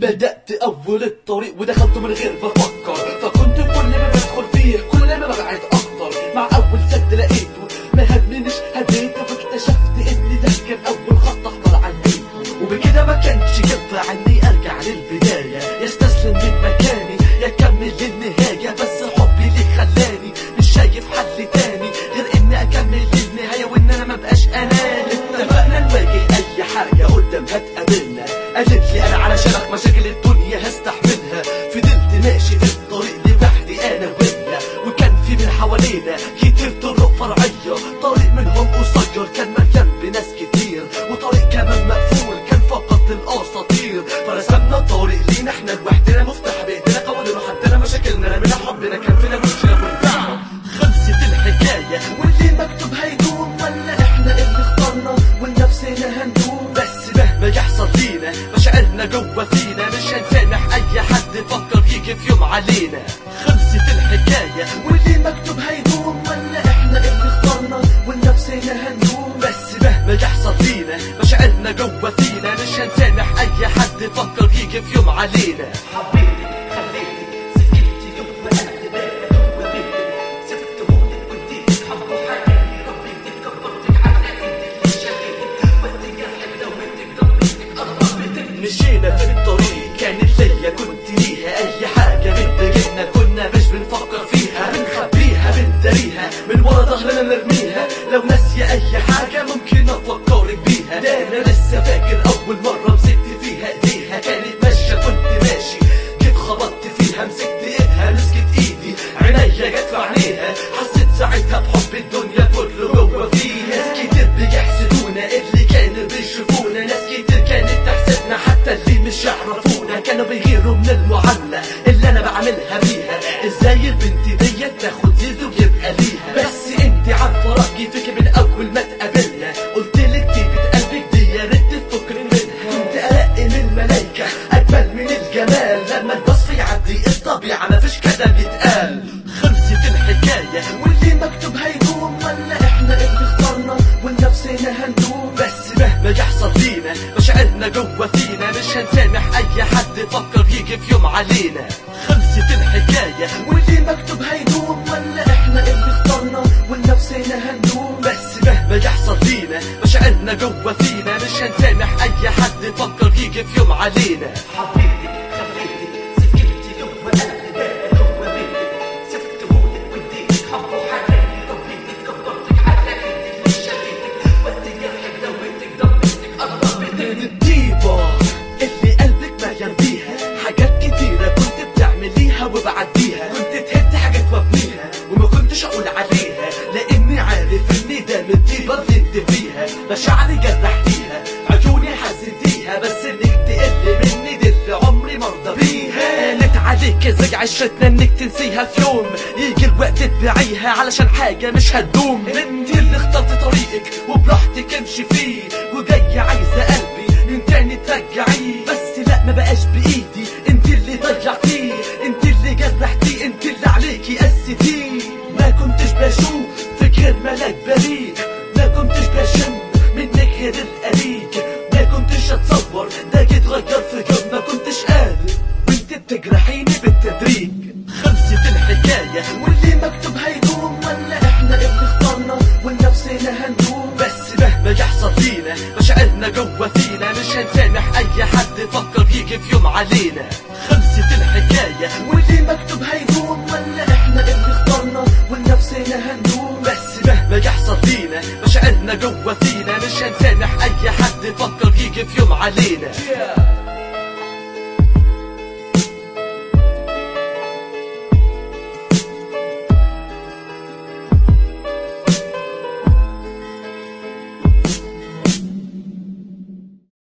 بدأت أول الطريق ودخلت من غير ما أفكر فكنت كل ما بدخل فيه كل ما ببعد أكتر مع أول سد لقيته ما همنيش هديته واكتشفت إن ده كان أول خط أحمر عندي وبكده ما كانش ينفع إني أرجع للبداية يستسلم من مكاني يكمل للنهاية بس حبي ليك خلاني مش شايف حل تاني غير إني أكمل للنهاية وإن أنا مبقاش أناني اتفقنا نواجه أي حاجة قدام هتقابلنا قالت لي أنا علشانك مشاكل الدنيا هستحملها فضلت ماشي في الطريق لوحدي أنا وهي وكان في من حوالينا كتير طرق فرعية طريق منهم قصير كان مليان بناس كتير وطريق كمان مقفول كان فقط للأساطير فرسمنا طريق لينا احنا لوحدنا مفتاح بإيدينا قوانين حدنا مشاكلنا رمينا حبنا كان فينا مشكلة كلها خلصت الحكاية واللي مكتوب هيدوم ولا احنا اللي اخترنا ولنفسنا هندوم بس مهما يحصل فينا مشاعرنا جوه فينا مش هنسامح اي حد فكر يجي في يوم علينا خلصت الحكاية واللي مكتوب هيدوم ولا احنا اللي اخترنا ولنفسنا هندوم بس مهما يحصل فينا مشاعرنا جوه فينا مش هنسامح اي حد فكر يجي في يوم علينا حبيبي خليتي سكتي جوه قلبي جوه بيتي سبت هونك وديتك حب وحناني ربيتك كبرتك علقتك شقيتك ودي جرحك دويتك ضبيتك قربتك مشينا في الطريق كانت ليا كنت ليها اي حاجه بتضايقنا كنا مش بنفكر فيها بنخبيها بنداريها من ورا ظهرنا نرميها لو ناسيه اي حاجه ممكن افكرك بيها ده انا لسه فاكر اول مره مسكت فيها ايديها كانت ماشيه كنت ماشي جيت خبطت فيها مسكت ايدها مسكت ايدي عينيا جت في عينيها حسيت ساعتها بحب الدنيا كله جوه فيها ناس كتير بيحسدونا اللي كانوا بيشوفونا ناس كتير كانت تحسدنا حتى اللي مش يعرفونا كانوا بيغيروا من المعاملة اللي انا بعملها بيها ازاي البنت ديت تاخد زيزو ويبقى ليها بس انت عارفة رأيي فيك من اول ما اتقابلنا قلت لك طيبة قلبك دي يا ريت تفكري منها كنت ارق من الملايكة اجمل من الجمال لما الوصف يعدي الطبيعة مفيش كلام يتقال خلصت الحكاية واللي مكتوب هيدوم ولا احنا اللي اخترنا ولنفسنا هندوم بس مهما يحصل فينا مشاعرنا جوه فينا مش هنسامح اي حد فكر يجي في يوم علينا خلصت الحكاية واللي مكتوب هيدوم ولا احنا اللي اخترنا ولنفسنا هندوم بس مهما يحصل فينا مشاعرنا جوه فينا مش هنسامح اي حد فكر يجي في يوم علينا حبيبي خليتي سكتي جوه قلبي جوه بيتي سبت هونك وديتك حب وحناني ربيتك كبرتك علقتك مش شقيتك ودي جرحك دويتك ضبيتك قربتك الطيبة اللي قلبك مليان بيها حاجات كتيرة كنت بتعمليها وبعديها كنت تهد حاجات وابنيها وما كنتش اقول عليها لاني عارف ان ده من الطيبة اللي انت فيها مشاعري جرحتيها عيوني حسيتيها بس انك تقل مني دي اللي عمري مرضى بيها قالت عليك زي عشرتنا انك تنسيها في يوم يجي الوقت تبيعيها علشان حاجة مش هتدوم انت اللي اخترت طريقك وبراحتك امشي فيه وجاية عايزة قلبي من تاني ترجعيه بس لا ما بقاش بايدي انت اللي ضيعتيه انت اللي جرحتيه انت اللي عليكي قستيه ما كنتش بشوف في غير ملاك بريء ما كنتش بشم منك غير القليك ما كنتش اتصور ده يتغير في يوم ما كنتش قادر وانت بتجرحيني بالتدريج خلصت الحكاية واللي مكتوب هيدوم ولا احنا اللي اخترنا ولنفسنا هندوم بس مهما يحصل فينا مشاعرنا جوه فينا مش هنسامح اي حد فكر يجي في يوم علينا خلصت الحكاية واللي مكتوب هيدوم ولا احنا اللي اخترنا ولنفسنا هندوم بس مهما يحصل فينا مشاعرنا جوه فينا مش هنسامح اي حد فكر يجي في يوم علينا